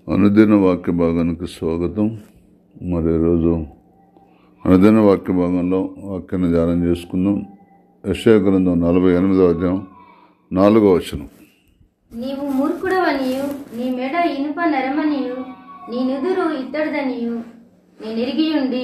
అనుదిన వాక్య భాగానికి స్వాగతం మరి ఈరోజు అనుదిన వాక్య భాగంలో వాక్యాన్ని ధ్యానం చేసుకుందాం యశయ గ్రంథం నలభై ఎనిమిదవ అధ్యాయం నాలుగో వచనం నీవు మూర్ఖుడవనియు నీ మెడ ఇనుప నరమనియు నీ నుదురు ఇత్తడిదనియు నేను ఎరిగియుండి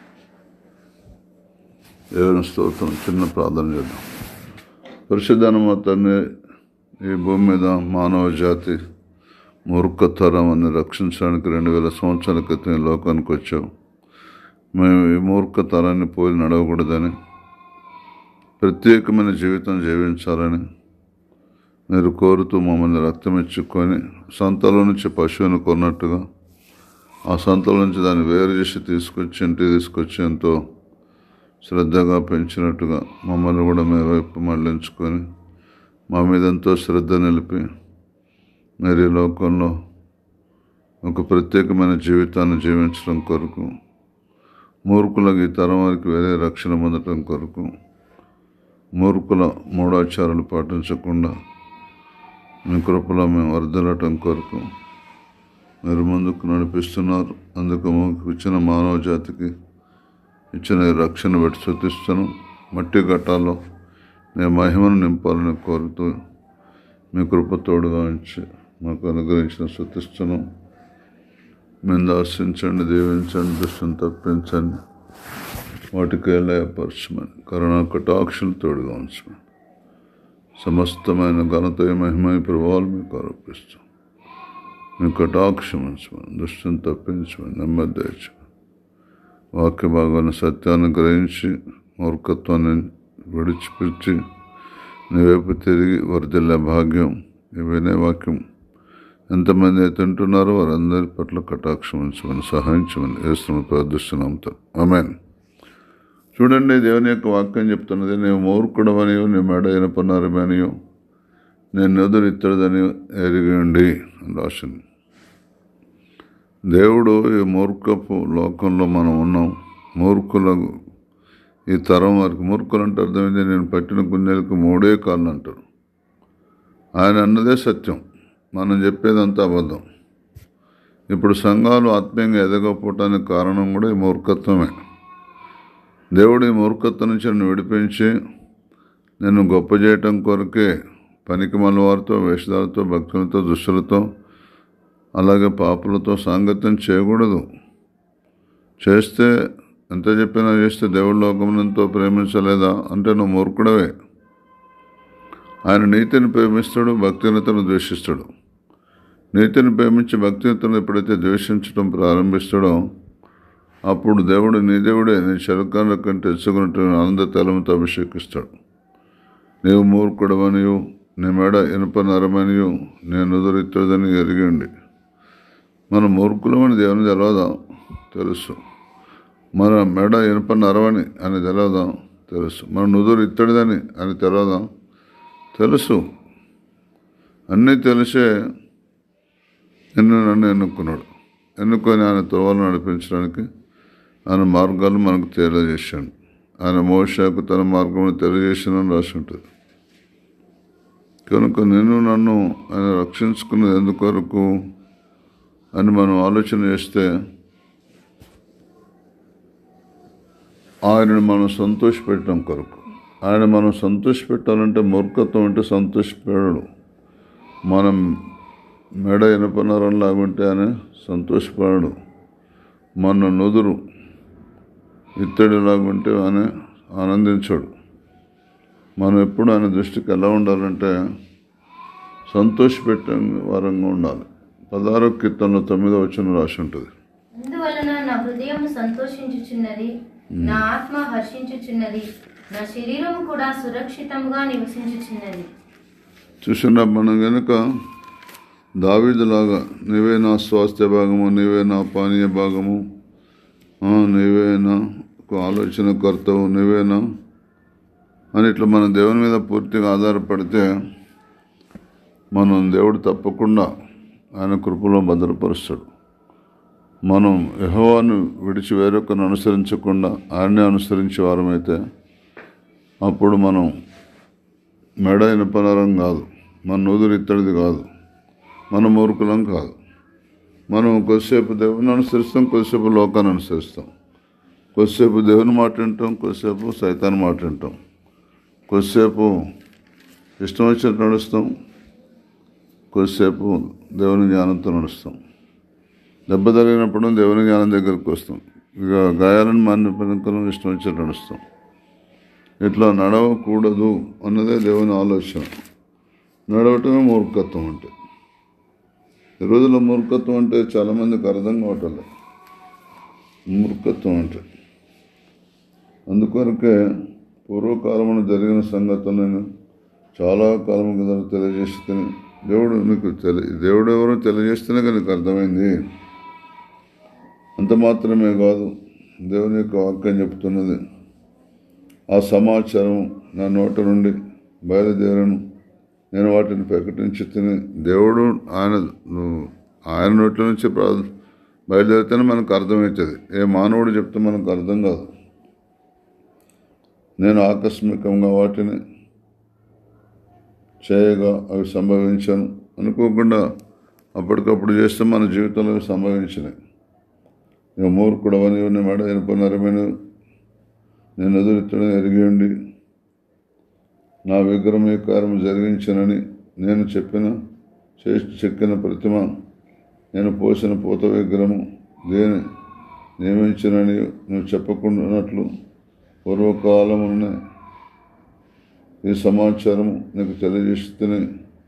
దేవుని స్తోత్రం చిన్న ప్రార్థన చేద్దాం పరిశుద్ధనమ తండ్రి ఈ భూమి మీద మానవ జాతి మూర్ఖతరం అని రక్షించడానికి రెండు వేల సంవత్సరాల క్రితం ఈ లోకానికి వచ్చావు మేము ఈ మూర్ఖతరాన్ని పోలి నడవకూడదని ప్రత్యేకమైన జీవితం జీవించాలని మీరు కోరుతూ మమ్మల్ని రక్తమిచ్చుకొని సంతలో నుంచి పశువుని కొన్నట్టుగా ఆ సంతలో నుంచి దాన్ని వేరు చేసి తీసుకొచ్చి ఇంటికి తీసుకొచ్చి ఎంతో శ్రద్ధగా పెంచినట్టుగా మమ్మల్ని కూడా మీ వైపు మళ్ళించుకొని మా మీద ఎంతో శ్రద్ధ నిలిపి మీరు ఈ లోకంలో ఒక ప్రత్యేకమైన జీవితాన్ని జీవించడం కొరకు మూర్ఖులకు ఈ తరం వారికి వేరే రక్షణ పొందటం కొరకు మూర్ఖుల మూఢాచారాలు పాటించకుండా మీ కృపలో మేము వర్దలటం కొరకు మీరు ముందుకు నడిపిస్తున్నారు అందుకు మాకు ఇచ్చిన మానవ జాతికి ఇచ్చిన ఈ రక్షణ పెట్టి శృతిస్తాను మట్టి ఘట్టాల్లో నేను మహిమను నింపాలని కోరుతూ మీ కృప తోడుగా ఉంచి మాకు అనుగ్రహించిన శృతిస్తాను మేము దర్శించండి దీవించండి దృష్టిని తప్పించండి వాటికి లయపరచమని కరుణా కటాక్షలు తోడుగా ఉంచమని సమస్తమైన ఘనత మహిమ ప్రభావాలు మీకు ఆరోపిస్తాం మీ కటాక్షం ఉంచమని దృష్టిని తప్పించమని నెమ్మది తెచ్చమని వాక్య భాగాన్ని సత్యాన్ని గ్రహించి మూర్ఖత్వాన్ని విడిచిపెట్టి నీ వైపు తిరిగి వర్ధిల్లే భాగ్యం ఈ వినే వాక్యం ఎంతమంది అయితే తింటున్నారో వారందరి పట్ల కటాక్షం ఉంచమని సహాయించమని వేస్తున్న ప్రార్థిస్తున్నాంతో ఆమెన్ చూడండి దేవుని యొక్క వాక్యం చెప్తున్నది నేను మూర్ఖుడమనియో నీ మెడ ఇనపన్నారమనియో నేను ఎదురు ఇత్తడదని ఎరిగి ఉండి అని రాసింది దేవుడు ఈ మూర్ఖపు లోకంలో మనం ఉన్నాం మూర్ఖులకు ఈ తరం వారికి మూర్ఖులు అంటే అర్థమైంది నేను పట్టిన గుండెలకు మూడే కాళ్ళు అంటారు ఆయన అన్నదే సత్యం మనం చెప్పేదంతా అబద్ధం ఇప్పుడు సంఘాలు ఆత్మీయంగా ఎదగకపోవటానికి కారణం కూడా ఈ మూర్ఖత్వమే దేవుడు ఈ మూర్ఖత్వం నుంచి నన్ను విడిపించి నేను గొప్ప చేయటం కొరకే పనికి వారితో వేషధాలతో భక్తులతో దుస్తులతో అలాగే పాపులతో సాంగత్యం చేయకూడదు చేస్తే ఎంత చెప్పినా చేస్తే దేవుడి లోకమునంతో ప్రేమించలేదా అంటే నువ్వు మూర్ఖుడవే ఆయన నీతిని ప్రేమిస్తాడు భక్తినతను ద్వేషిస్తాడు నీతిని ప్రేమించి భక్తినతను ఎప్పుడైతే ద్వేషించడం ప్రారంభిస్తాడో అప్పుడు దేవుడు నీ దేవుడే నీ శరకాల కంటే ఎచ్చుకున్నట్టు ఆనంద తలముతో అభిషేకిస్తాడు నీవు మూర్ఖుడవనియు నీ మెడ ఇనుప నరమనియు నేను ఎదురెత్తదని ఎరిగిండి మన మూర్ఖులమని దేవుని తెలవదాం తెలుసు మన మెడ ఇనుప నరవని అని తెలవదాం తెలుసు మన నుదురు ఇత్తడిదని అని తెలవదాం తెలుసు అన్నీ తెలిసే నిన్ను నన్ను ఎన్నుకున్నాడు ఎన్నుకొని ఆయన త్రోవలు నడిపించడానికి ఆయన మార్గాలు మనకు తెలియజేశాడు ఆయన మోషకు తన మార్గం తెలియజేసానని రాసి ఉంటుంది కనుక నేను నన్ను ఆయన రక్షించుకున్నది ఎందుకొరకు అని మనం ఆలోచన చేస్తే ఆయనను మనం సంతోషపెట్టడం కొరకు ఆయన మనం సంతోషపెట్టాలంటే మూర్ఖత్వం అంటే సంతోషపెడడు మనం మెడ ఇనపనరం లాగుంటే ఆయన సంతోషపడడు మన నుదురు ఇత్తడి లాగుంటే ఆయన ఆనందించాడు మనం ఎప్పుడు ఆయన దృష్టికి ఎలా ఉండాలంటే సంతోషపెట్టే వారంగా ఉండాలి పదహారో కీర్తనలో తొమ్మిదో వచ్చిన రాసి ఉంటుంది అందువలన నా హృదయం సంతోషించుచున్నది నా ఆత్మ హర్షించుచున్నది నా శరీరం కూడా సురక్షితంగా నివసించుచున్నది చూసిన మనం కనుక దావీదులాగా నీవే నా స్వాస్థ్య భాగము నీవే నా పానీయ భాగము ఆ, నీవే నా ఆలోచన కర్తవు నీవేనా అని ఇట్లా మనం దేవుని మీద పూర్తిగా ఆధారపడితే మనం దేవుడు తప్పకుండా ఆయన కృపలో భద్రపరుస్తాడు మనం యహోవాను విడిచి వేరొకరిని అనుసరించకుండా ఆయన్నే అనుసరించే వారమైతే అప్పుడు మనం మెడ ఇనపనరం కాదు మన నూదురు ఇత్తడిది కాదు మన మూర్ఖులం కాదు మనం కొద్దిసేపు దేవుని అనుసరిస్తాం కొద్దిసేపు లోకాన్ని అనుసరిస్తాం కొద్దిసేపు దేవుని మాట వింటాం కొద్దిసేపు సైతాన్ని మాట వింటాం కొద్దిసేపు ఇష్టం వచ్చినట్టు నడుస్తాం కొద్దిసేపు దేవుని జ్ఞానంతో నడుస్తాం దెబ్బ తగిలినప్పుడు దేవుని జ్ఞానం దగ్గరికి వస్తాం ఇక గాయాలను మాని పెనుకలను ఇష్టం వచ్చినట్టు నడుస్తాం ఇట్లా నడవకూడదు అన్నదే దేవుని ఆలోచన నడవటమే మూర్ఖత్వం అంటే ఈ రోజుల్లో మూర్ఖత్వం అంటే చాలామందికి అర్థం కావటం లేదు మూర్ఖత్వం అంటే అందుకొరకే పూర్వకాలమున జరిగిన సంగతులను చాలా కాలం కింద తెలియజేస్తే దేవుడు నీకు తెలి దేవుడు ఎవరో తెలియజేస్తేనే కానీ నీకు అర్థమైంది అంత మాత్రమే కాదు దేవుని యొక్క వాక్యం చెప్తున్నది ఆ సమాచారం నా నోట నుండి బయలుదేరను నేను వాటిని ప్రకటించి తిని దేవుడు ఆయన నువ్వు ఆయన నోట్ల నుంచి ప్రా బయలుదేరితేనే మనకు అర్థమవుతుంది ఏ మానవుడు చెప్తే మనకు అర్థం కాదు నేను ఆకస్మికంగా వాటిని చేయగా అవి సంభవించాను అనుకోకుండా అప్పటికప్పుడు చేస్తే మన జీవితంలో అవి సంభవించినాయి ఇక మూర్ఖుడవని నీ మెడ ఎనుపనరమైన నేను ఎదురెత్తుడని ఎరిగి ఉండి నా విగ్రహం ఈ కార్యం జరిగించనని నేను చెప్పిన చేసి చెక్కిన ప్రతిమ నేను పోసిన పూత విగ్రహము దేని నియమించనని నువ్వు చెప్పకుండానట్లు పూర్వకాలమునే ఈ సమాచారము నీకు తెలియజేస్తేనే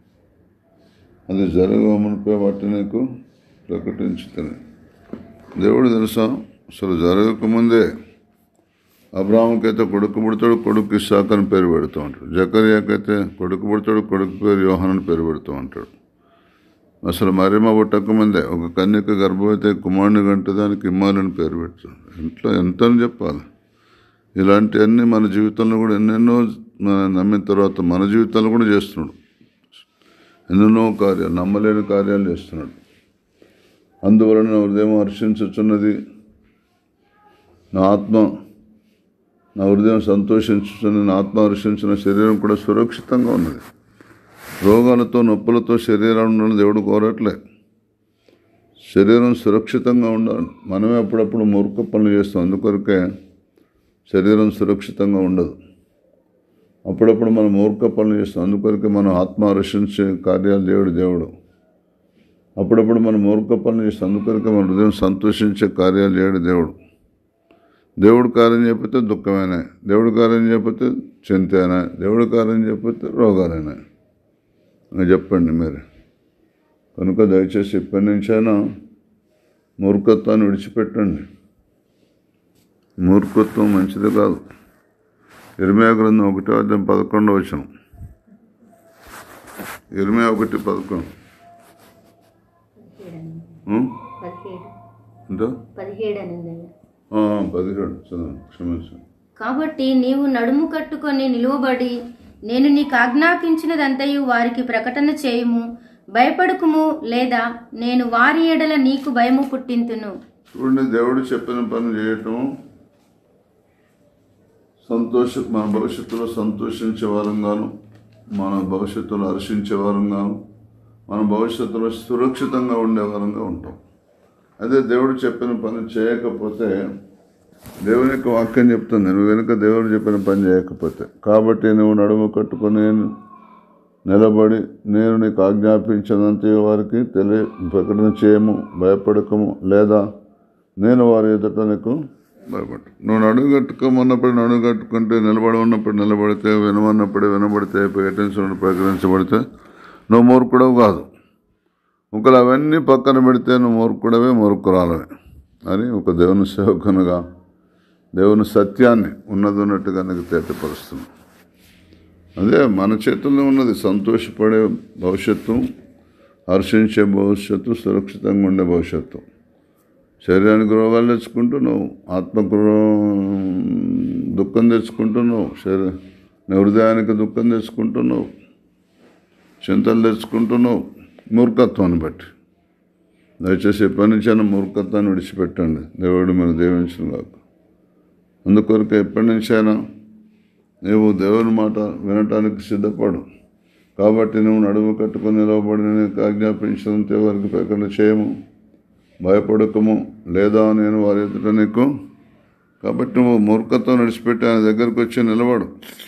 అది జరగమనిపై వాటి నీకు ప్రకటించుతాను దేవుడు తెలుసా అసలు జరగకముందే అబ్రాహంకైతే కొడుకు పుడతాడు కొడుకు ఇస్సాక్ అని పేరు పెడుతూ ఉంటాడు జకరియాకైతే కొడుకు పుడతాడు కొడుకు పేరు యోహన్ అని పేరు పెడుతూ ఉంటాడు అసలు మరిమ పుట్టక ముందే ఒక కన్యక గర్భవతి కుమారుని గంట దానికి ఇమ్మాలని పేరు పెడతాడు ఇంట్లో ఎంత అని చెప్పాలి ఇలాంటివన్నీ మన జీవితంలో కూడా ఎన్నెన్నో మనం నమ్మిన తర్వాత మన జీవితంలో కూడా చేస్తున్నాడు ఎన్నెన్నో కార్యాలు నమ్మలేని కార్యాలు చేస్తున్నాడు అందువలన నా హృదయం హర్షించుచున్నది నా ఆత్మ నా హృదయం సంతోషించుచున్నది నా ఆత్మ హర్షించిన శరీరం కూడా సురక్షితంగా ఉన్నది రోగాలతో నొప్పులతో శరీరం ఉండడం దేవుడు కోరట్లే శరీరం సురక్షితంగా ఉండాలి మనమే అప్పుడప్పుడు మూర్ఖ పనులు చేస్తాం అందుకొరకే శరీరం సురక్షితంగా ఉండదు అప్పుడప్పుడు మనం మూర్ఖ పనులు చేస్తాం అందుకొరకే మనం ఆత్మ హర్షించే కార్యాలు దేవుడు దేవుడు అప్పుడప్పుడు మనం మూర్ఖ పనులు చేస్తాం అందుకొరకే మన హృదయం సంతోషించే కార్యాలు చేయడు దేవుడు దేవుడు కార్యం చెప్పితే దుఃఖమేనా దేవుడు కార్యం చెప్పితే చింతేనా దేవుడు కార్యం చెప్పితే రోగాలేనా ఇంకా చెప్పండి మీరు కనుక దయచేసి ఇప్పటి నుంచైనా మూర్ఖత్వాన్ని విడిచిపెట్టండి మూర్ఖత్వం మంచిది కాదు ఇరవై గ్రంథం ఒకటో అధ్యాయం పదకొండవ వచనం ఇరవై ఒకటి పదకొండు ఉం? పదిహేడు ఎంత పదిహేడు అనేది ఆ, పదిహేడు చదవండి క్షమించండి కాబట్టి నీవు నడుము కట్టుకొని నిలువబడి నేను నీకు ఆజ్ఞాపించినదంతయు వారికి ప్రకటన చేయుము భయపడకుము లేదా నేను వారి ఎడల నీకు భయము పుట్టింతును చూడండి దేవుడు చెప్పిన పని చేయటం సంతోష మన భవిష్యత్తులో సంతోషించే వారంగాను మన భవిష్యత్తులో హర్షించే వారంగాను మన భవిష్యత్తులో సురక్షితంగా ఉండే వారంగా ఉంటాం అదే దేవుడు చెప్పిన పని చేయకపోతే దేవుని యొక్క వాక్యం చెప్తుంది నువ్వు వెనుక దేవుడు చెప్పిన పని చేయకపోతే కాబట్టి నువ్వు నడుము కట్టుకొని నిలబడి నేను నీకు ఆజ్ఞాపించినంత వారికి తెలియ ప్రకటన చేయము భయపడకము లేదా నేను వారి ఎదుట నీకు భయపడ నువ్వు నడుగు కట్టుకోమన్నప్పుడు నడుగు కట్టుకుంటే నిలబడి ఉన్నప్పుడు నిలబడితే వినమన్నప్పుడు వినబడితే ప్రకటించినప్పుడు ప్రకటించబడితే నువ్వు మూర్ఖుడవు కాదు ఒకవేళ అవన్నీ పక్కన పెడితే నువ్వు మూర్ఖుడవే మూర్ఖురాలవే అని ఒక దేవుని సేవకునుగా దేవుని సత్యాన్ని ఉన్నది ఉన్నట్టుగా నీకు తేటపరుస్తుంది అదే మన చేతుల్లో ఉన్నది సంతోషపడే భవిష్యత్తు హర్షించే భవిష్యత్తు సురక్షితంగా ఉండే భవిష్యత్తు శరీరానికి రోగాలు తెచ్చుకుంటున్నావు ఆత్మకు రో- దుఃఖం తెచ్చుకుంటున్నావు శరీర నీ హృదయానికి దుఃఖం తెచ్చుకుంటున్నావు చింతలు తెచ్చుకుంటున్నావు మూర్ఖత్వాన్ని బట్టి దయచేసి ఎప్పటి నుంచైనా మూర్ఖత్వాన్ని విడిచిపెట్టండి దేవుడు మీరు దీవించిన కాక అందుకొరకు ఎప్పటి నుంచైనా నీవు దేవుని మాట వినటానికి సిద్ధపడు కాబట్టి నువ్వు నడుము కట్టుకొని నిలవబడి నీకు ఆజ్ఞాపించినంత వరకు ప్రకటన చేయము భయపడకము లేదా నేను వారి ఎదుట నీకు కాబట్టి నువ్వు మూర్ఖతో నడిచిపెట్టి ఆయన దగ్గరికి వచ్చి నిలబడు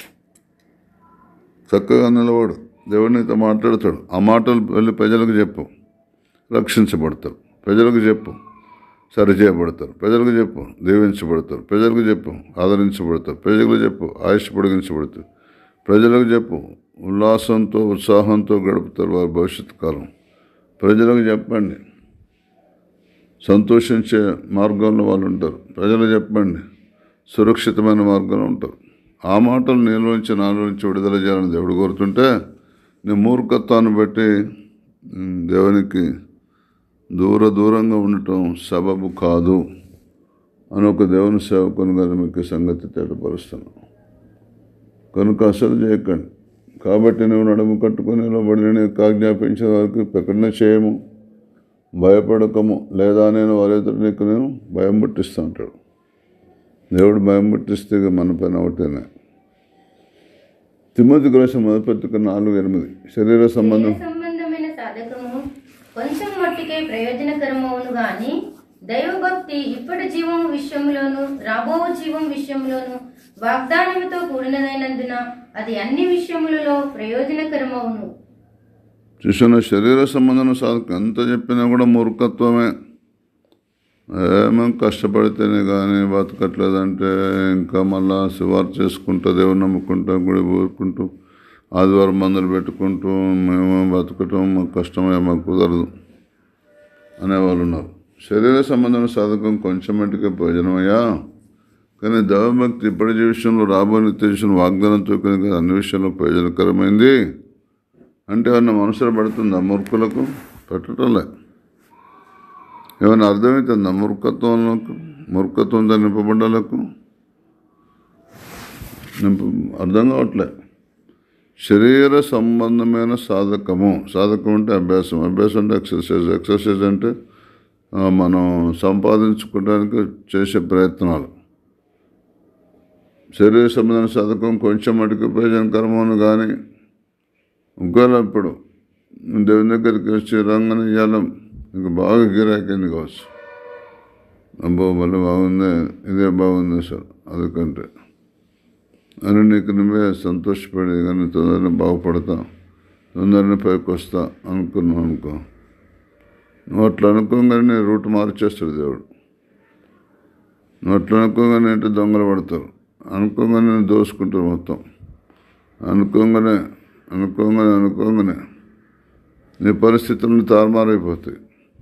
చక్కగా నిలబడు దేవుడు నీతో మాట్లాడతాడు ఆ మాటలు వెళ్ళి ప్రజలకు చెప్పు రక్షించబడతారు ప్రజలకు చెప్పు సరిచేయబడతారు ప్రజలకు చెప్పు దీవించబడతారు ప్రజలకు చెప్పు ఆదరించబడతారు ప్రజలకు చెప్పు ఆయుష్ పొడిగించబడతారు ప్రజలకు చెప్పు ఉల్లాసంతో ఉత్సాహంతో గడుపుతారు వారి భవిష్యత్ కాలం ప్రజలకు చెప్పండి సంతోషించే మార్గంలో వాళ్ళు ఉంటారు ప్రజలు చెప్పండి సురక్షితమైన మార్గంలో ఉంటారు ఆ మాటలు నీలోంచి నాలోంచి విడుదల చేయాలని దేవుడు కోరుతుంటే నీ మూర్ఖత్వాన్ని బట్టి ఉమ్, దేవునికి దూర దూరంగా ఉండటం సబబు కాదు అని ఒక దేవుని సేవకుని గారు మీకు సంగతి తేటపరుస్తున్నాను కనుక అసలు చేయకండి కాబట్టి నువ్వు నడుము కట్టుకుని నిలబడి నీకు ఆజ్ఞాపించిన వారికి ప్రకటన చేయము భయపడకము లేదా నేను వారి నీకు నేను భయం పుట్టిస్తూ ఉంటాడు దేవుడు భయం పుట్టిస్తే ఇక మన పైన ఒకటేనే తిమ్మతి గ్రహం మొదలుపెట్టుకు నాలుగు ఎనిమిది శరీర సంబంధం శరీర సంబంధమైన సాధకము కొంచెం మట్టికే ప్రయోజనకరమవును గాని దైవభక్తి ఇప్పటి జీవం విషయంలోను రాబో జీవం విషయంలోను వాగ్దానముతో కూడినదైనందున అది అన్ని విషయములలో ప్రయోజనకరమవును చూసిన శరీర సంబంధం సాధకం ఎంత చెప్పినా కూడా మూర్ఖత్వమే ఏమో కష్టపడితేనే కానీ బతకట్లేదంటే ఇంకా మళ్ళా శివారు చేసుకుంటూ దేవుని నమ్ముకుంటూ గుడి ఊరుకుంటూ ఆదివారం మందులు పెట్టుకుంటూ మేము బతకటం మాకు కష్టమే మాకు కుదరదు అనేవాళ్ళు ఉన్నారు శరీర సంబంధం సాధకం కొంచెం మటుకే ప్రయోజనమయ్యా కానీ దైవభక్తి ఇప్పటి జీవితంలో రాబోయే నిత్య జీవితంలో వాగ్దానంతో కనుక అన్ని విషయంలో ప్రయోజనకరమైంది అంటే ఏమన్నా మనసులో పడుతుందా మూర్ఖులకు పెట్టటంలే ఏమైనా అర్థమవుతుందా మూర్ఖత్వంలోకి మూర్ఖత్వంతో నింపబడ్డలకు నింప అర్థం కావట్లే శరీర సంబంధమైన సాధకము సాధకం అంటే అభ్యాసం అభ్యాసం అంటే ఎక్సర్సైజ్ ఎక్సర్సైజ్ అంటే ఆ, మనం సంపాదించుకోవడానికి చేసే ప్రయత్నాలు శరీర సంబంధమైన సాధకం కొంచెం మటుకు ప్రయోజనకరమని కానీ ఒకవేళ ఇప్పుడు దేవుని దగ్గరికి వచ్చి రంగని ఇవాళ ఇంకా బాగా గిరాకైంది కావచ్చు అబ్బో మళ్ళీ బాగుంది ఇదే బాగుంది సార్ అందుకంటే అని నీకు నువ్వే సంతోషపడి కానీ తొందరగా బాగుపడతా తొందరగా పైకి వస్తా అనుకున్నావు అనుకో నువ్వు అట్లా అనుకోగానే నీ రూట్ మార్చేస్తాడు దేవుడు నువ్వు అట్లా అనుకోగానే ఏంటో దొంగలు పడతారు అనుకోగానే దోసుకుంటారు మొత్తం అనుకోగానే అనుకోగానే అనుకోగానే నీ పరిస్థితులను తారుమారైపోతాయి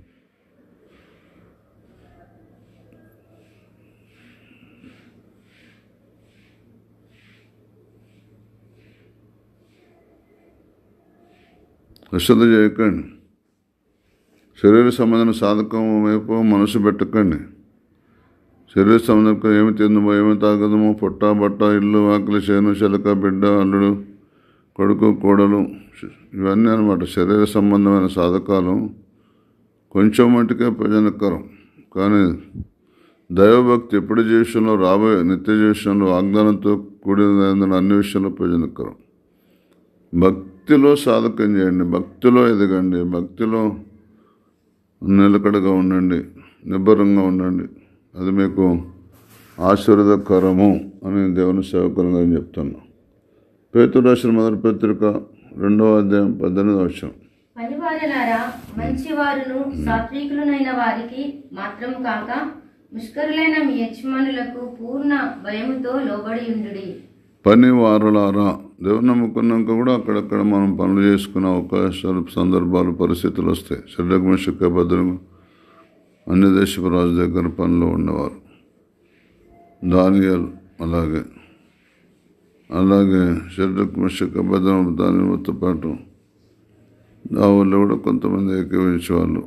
అశ్రద్ధ చేయకండి శరీర సంబంధం సాధకం వైపు మనసు పెట్టకండి శరీర సంబంధం ఏమి తిందమో ఏమి తాగదమో పొట్ట బట్ట ఇల్లు ఆకలి చేను చిలక బిడ్డ అల్లుడు కొడుకు కోడలు ఇవన్నీ అనమాట శరీర సంబంధమైన సాధకాలు కొంచెం మట్టుకే ప్రయోజనకరం కానీ దైవభక్తి ఎప్పుడు జీవితంలో రాబోయే నిత్య జీవితంలో వాగ్దానంతో కూడిన అన్ని విషయంలో ప్రయోజనకరం భక్తిలో సాధకం చేయండి భక్తిలో ఎదగండి భక్తిలో నిలకడగా ఉండండి నిబ్బరంగా ఉండండి అది మీకు ఆశీర్వదకరము అని దేవుని సేవకులుగా చెప్తున్నాను పేతురు రాసిన మొదటి పత్రిక రెండవ అధ్యాయం పద్దెనిమిది వచ్చాం పనివారలారా మంచివారును సాత్వికులనైన వారికి మాత్రం కాక ముష్కరులైన మీ యజమానులకు పూర్ణ భయముతో లోబడి ఉండుడి పని వారులారా దేవుని నమ్ముకున్నాక కూడా అక్కడక్కడ మనం పనులు చేసుకునే అవకాశాలు సందర్భాలు పరిస్థితులు వస్తాయి శరీరకమైన శుక్రభద్రం అన్ని దేశపు రాజు దగ్గర పనిలో ఉండేవారు దానియాలు అలాగే అలాగే శరీరకమైన శుక్రభద్రం దానితో పాటు ఆ ఊళ్ళో కూడా కొంతమంది ఏకీవించేవాళ్ళు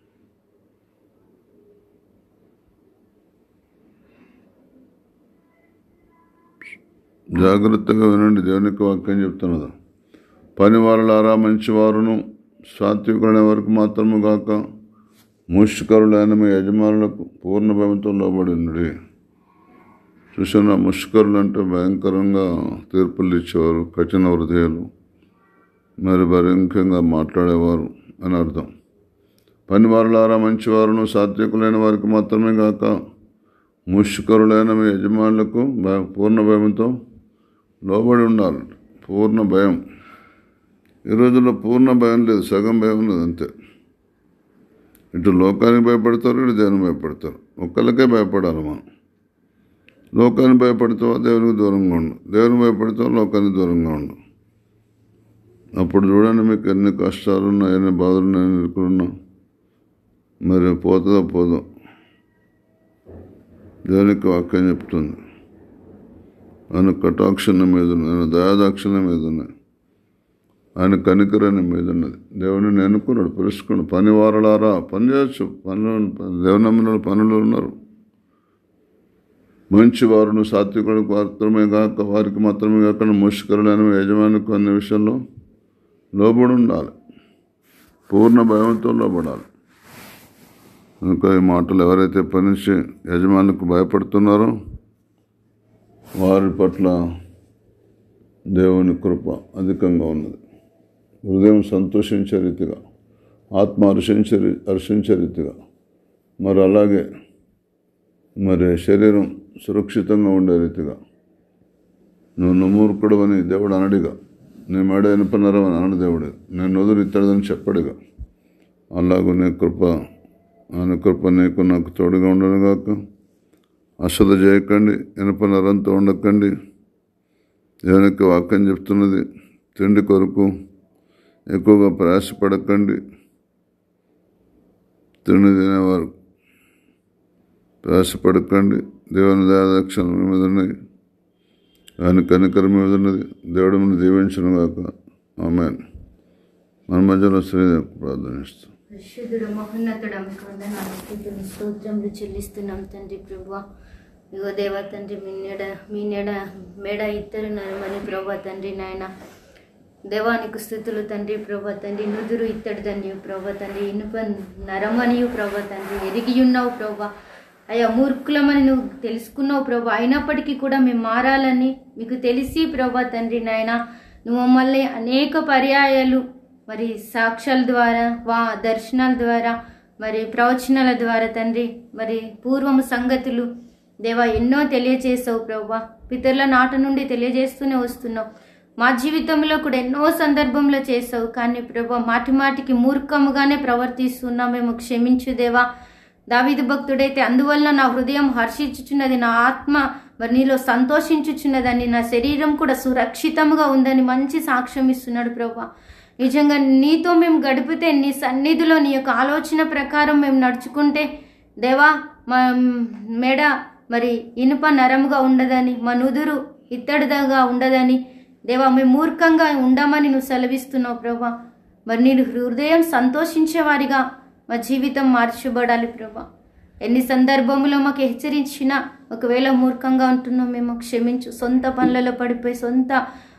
జాగ్రత్తగా వినండి దేవునికి వాక్యం చెప్తున్నది పని వాళ్ళారా మంచివారును సాత్వికులైన వరకు మాత్రము గాక ముష్కరులైన మీ యజమానులకు పూర్ణ భయంతో లోబడి ఉండి చూసిన ముష్కరులు అంటే భయంకరంగా తీర్పులు ఇచ్చేవారు కఠిన హృదయాలు మరి భయంకరంగా మాట్లాడేవారు అని అర్థం పనివారులారా మంచివారును సాత్వికులైన వారికి మాత్రమే కాక ముష్కరులైన మీ యజమానులకు భయ- పూర్ణ భయంతో లోబడి ఉండాలి పూర్ణ భయం ఈ రోజుల్లో పూర్ణ భయం లేదు సగం భయం ఉన్నది అంతే ఇటు లోకానికి భయపడతారు ఇటు దేవునికి భయపడతారు ఒక్కళ్ళకే భయపడాలి మనం లోకానికి భయపడతావా దేవునికి దూరంగా ఉండు దేవునికి భయపడతావా లోకానికి దూరంగా ఉండు అప్పుడు చూడండి మీకు ఎన్ని కష్టాలు ఉన్నాయి ఎన్ని బాధలు ఉన్నాయి ఎన్ని ఇరుకులున్నా మరి పోతుందో పోదో దేవునికి వాక్యం చెప్తుంది ఆయన కటాక్షణ మీద ఉన్నాయి ఆయన దయాదాక్షణ మీద ఉన్నాయి ఆయన కనికరాన్ని మీద ఉన్నది దేవుని ఎన్నుకున్నాడు పిలుచుకున్నాడు పని వారలారా పని చేయొచ్చు పనులు దేవుని నమ్మిన పనులు ఉన్నారు మంచి వారును సాత్వికుడికి మాత్రమే కాక వారికి మాత్రమే కాకుండా ముష్కరులైన యజమానికి అనే విషయంలో లోబడి ఉండాలి పూర్ణ భయంతో లోబడాలి ఇంకా ఈ మాటలు ఎవరైతే పనిచి యజమానికి భయపడుతున్నారో వారి పట్ల దేవుని కృప అధికంగా ఉన్నది హృదయం సంతోషించే రీతిగా ఆత్మ హర్షించే రీ- హర్షించే రీతిగా మరి అలాగే మరి శరీరం సురక్షితంగా ఉండే రీతిగా నువ్వు నమ్మూర్కుడు అని దేవుడు అనడిగా నీ మెడ ఎనుపనరం అని అనడు దేవుడు నేను నదురు ఇత్తడదని చెప్పడిగా అలాగూ నీ కృప ఆయన కృప నీకు నాకు తోడుగా ఉండను గాక అశ్రద్ధ చేయకండి ఇనుప నరంతో ఉండకండి దేవునికి వాక్యం చెప్తున్నది తిండి కొరకు ఎక్కువగా ప్రయాసపడకండి తిండి తినేవారు ప్రయాసపడకండి దేవుని దయాదక్షణ మీ మీద ఉన్నాయి ఆయన కనికరం మీద ఉన్నది దేవుడు మనం దీవించను గాక ఆమె మన మధ్యలో శ్రీదేవి ప్రార్థనిస్తాం పరిశుద్ధుడు మహోన్నతుడు వందనాలు స్థుతులు స్తోత్రములు చెల్లిస్తున్నాం తండ్రి ప్రభు ఇగో దేవా తండ్రి మీ నెడ మీ నెడ మెడ ఇద్దరు నరమని ప్రభా తండ్రి నాయన దేవానికి స్థుతులు తండ్రి ప్రభా తండ్రి నుదురు ఇత్తడు తండ్రి ప్రభా తండ్రి ఇనుప నరమనియు ప్రభా తండ్రి ఎరిగి ఉన్నావు ప్రభా అయ్యా మూర్ఖులమని నువ్వు తెలుసుకున్నావు ప్రభా అయినప్పటికీ కూడా మేము మారాలని మీకు తెలిసి ప్రభా తండ్రి నాయన నువ్వు మమ్మల్ని అనేక పర్యాయాలు మరి సాక్ష్యాల ద్వారా వా దర్శనాల ద్వారా మరి ప్రవచనాల ద్వారా తండ్రి మరి పూర్వము సంగతులు దేవా ఎన్నో తెలియజేసావు ప్రభా పితరుల నాట నుండి తెలియజేస్తూనే వస్తున్నావు మా జీవితంలో కూడా ఎన్నో సందర్భంలో చేసావు కానీ ప్రభా మాటి మాటికి మూర్ఖముగానే ప్రవర్తిస్తున్నాం మేము క్షమించు దేవా దావీదు భక్తుడైతే అందువల్ల నా హృదయం హర్షించుచున్నది నా ఆత్మ మరి నీలో సంతోషించుచున్నదని నా శరీరం కూడా సురక్షితంగా ఉందని మంచి సాక్ష్యం ఇస్తున్నాడు ప్రభా నిజంగా నీతో మేము గడిపితే నీ సన్నిధిలో నీ యొక్క ఆలోచన ప్రకారం మేము నడుచుకుంటే దేవా మా మెడ మరి ఇనుప నరముగా ఉండదని మా నుదురు ఇత్తడిదగా ఉండదని దేవా మేము మూర్ఖంగా ఉండమని నువ్వు సెలవిస్తున్నావు ప్రభా మరి నేను హృదయం సంతోషించేవారిగా మా జీవితం మార్చబడాలి ప్రభా ఎన్ని సందర్భంలో మాకు హెచ్చరించినా ఒకవేళ మూర్ఖంగా ఉంటున్నాం మేము క్షమించు సొంత పనులలో పడిపోయి సొంత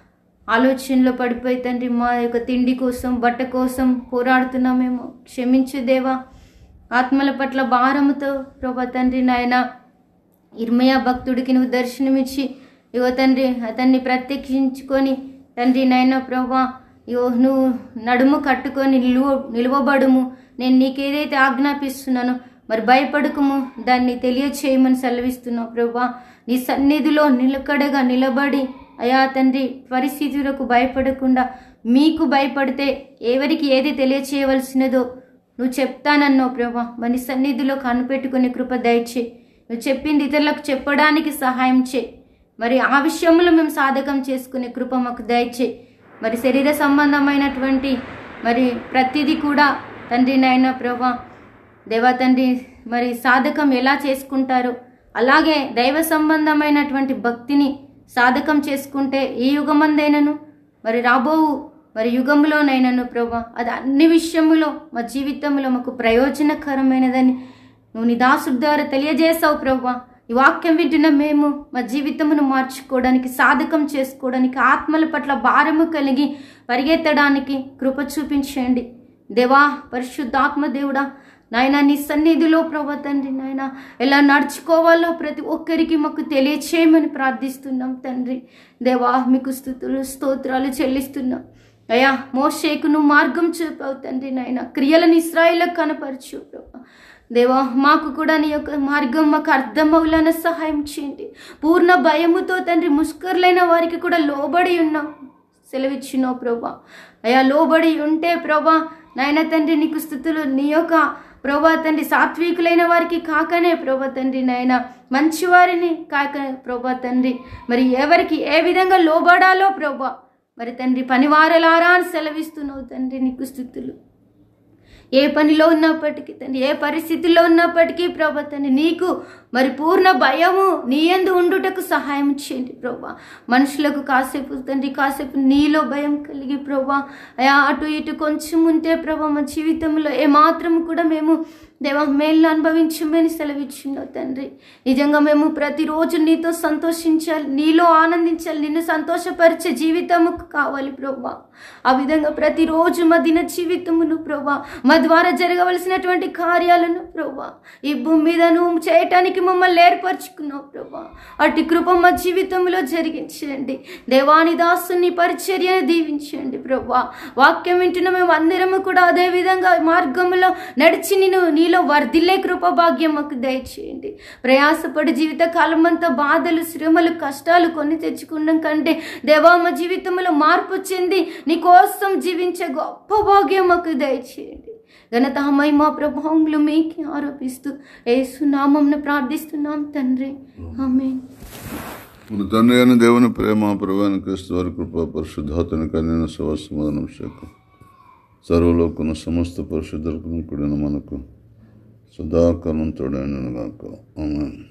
ఆలోచనలో పడిపోయి తండ్రి మా యొక్క తిండి కోసం బట్ట కోసం పోరాడుతున్నామేమో క్షమించు దేవా ఆత్మల పట్ల భారముతో ప్రభా తండ్రి నాయన ఇర్మయా భక్తుడికి నువ్వు దర్శనమిచ్చి ఇగో తండ్రి అతన్ని ప్రత్యక్షించుకొని తండ్రి నాయన ప్రభా ఇగో నువ్వు నడుము కట్టుకొని నిలువ నిలువబడుము నేను నీకేదైతే ఆజ్ఞాపిస్తున్నానో మరి భయపడకము దాన్ని తెలియచేయమని సెలవిస్తున్నావు ప్రభా నీ సన్నిధిలో నిలకడగా నిలబడి అయా తండ్రి పరిస్థితులకు భయపడకుండా మీకు భయపడితే ఎవరికి ఏది తెలియచేయవలసినదో నువ్వు చెప్తానన్నావు ప్రభా మరి నీ సన్నిధిలో కనిపెట్టుకునే కృప దయచే నువ్వు చెప్పింది ఇతరులకు చెప్పడానికి సహాయం చే మరి ఆ విషయంలో మేము సాధకం చేసుకునే కృప మాకు దయచే మరి శరీర సంబంధమైనటువంటి మరి ప్రతిదీ కూడా తండ్రి నాయన ప్రభా దేవా తండ్రి మరి సాధకం ఎలా చేసుకుంటారో అలాగే దైవ సంబంధమైనటువంటి భక్తిని సాధకం చేసుకుంటే ఏ యుగమందైనను మరి రాబోవు మరి యుగంలోనైనాను ప్రభా అది అన్ని విషయములో మా జీవితంలో మాకు ప్రయోజనకరమైనదని నువ్వు నీ దాసుడి ద్వారా తెలియజేసావు ప్రభా ఈ వాక్యం వింటున్న మేము మా జీవితమును మార్చుకోవడానికి సాధకం చేసుకోవడానికి ఆత్మల పట్ల భారము కలిగి పరిగెత్తడానికి కృప చూపించండి దేవా పరిశుద్ధాత్మ దేవుడా నాయన నీ సన్నిధిలో ప్రభా తండ్రి నాయన ఎలా నడుచుకోవాలో ప్రతి ఒక్కరికి మాకు తెలియచేయమని ప్రార్థిస్తున్నాం తండ్రి దేవా మీకు స్థుతులు స్తోత్రాలు చెల్లిస్తున్నాం అయ్యా మోషేకు నువ్వు మార్గం చూపావు తండ్రి నాయన క్రియలను ఇస్రాయిలకు కనపరచు ప్రభా దేవా మాకు కూడా నీ యొక్క మార్గం మాకు అర్థమవులన సహాయం చేయండి పూర్ణ భయముతో తండ్రి ముష్కరులైన వారికి కూడా లోబడి ఉన్నాం సెలవిచ్చినావు ప్రభా అయ్యా లోబడి ఉంటే ప్రభా నాయన తండ్రి నీకు స్థుతులు నీ యొక్క ప్రభా తండ్రి సాత్వికులైన వారికి కాకనే ప్రభా తండ్రి నాయన మంచివారిని కాక ప్రభా తండ్రి మరి ఎవరికి ఏ విధంగా లోబడాలో ప్రభా మరి తండ్రి పనివారలారా అని సెలవిస్తున్నావు తండ్రి నీకు స్థుతులు ఏ పనిలో ఉన్నప్పటికీ తండ్రి ఏ పరిస్థితుల్లో ఉన్నప్పటికీ ప్రభా తండ్రి నీకు మరి పూర్ణ భయము నీ ఎందు ఉండుటకు సహాయం చేయండి ప్రభా మనుషులకు కాసేపు తండ్రి కాసేపు నీలో భయం కలిగి ప్రభా అయా అటు ఇటు కొంచెం ఉంటే ప్రభా మా జీవితంలో ఏమాత్రం కూడా మేము దేవా మేలు అనుభవించమని సెలవిచ్చిందో తండ్రి నిజంగా మేము ప్రతిరోజు నీతో సంతోషించాలి నీలో ఆనందించాలి నిన్ను సంతోషపరిచే జీవితము కావాలి ప్రభా ఆ విధంగా ప్రతిరోజు మా దిన జీవితమును ప్రభా మా ద్వారా జరగవలసినటువంటి కార్యాలను ప్రభా ఈ భూమి మీద నువ్వు చేయటానికి మమ్మల్ని ఏర్పరచుకున్నావు ప్రభా అటు కృప మా జీవితంలో జరిగించండి దేవాని దాసుని పరిచర్యను దీవించండి ప్రభా వాక్యం వింటున్న మేము అందరము కూడా అదే విధంగా మార్గంలో నడిచి నేను నీలో వర్ధిల్లే కృప భాగ్యం మాకు దయచేయండి ప్రయాసపడి జీవిత కాలం అంతా బాధలు శ్రమలు కష్టాలు కొని తెచ్చుకున్నాం కంటే దేవా మా జీవితంలో మార్పు చెంది నీ కోసం జీవించే గొప్ప భాగ్యం మాకు దయచేయండి ఘనత మహిమ ప్రభావములు మీకే ఆరోపిస్తూ ఏసునామంను ప్రార్థిస్తున్నాం తండ్రి ఆమేన్ మన తండ్రి అయిన దేవుని ప్రేమ ప్రభాని క్రీస్తు వారి కృప పరిశుద్ధాతని కన్యన సమాధానం శాఖ సర్వలోకున్న సమస్త పరిశుద్ధులకు కూడిన మనకు సదాకాలం తోడైనగాక ఆమె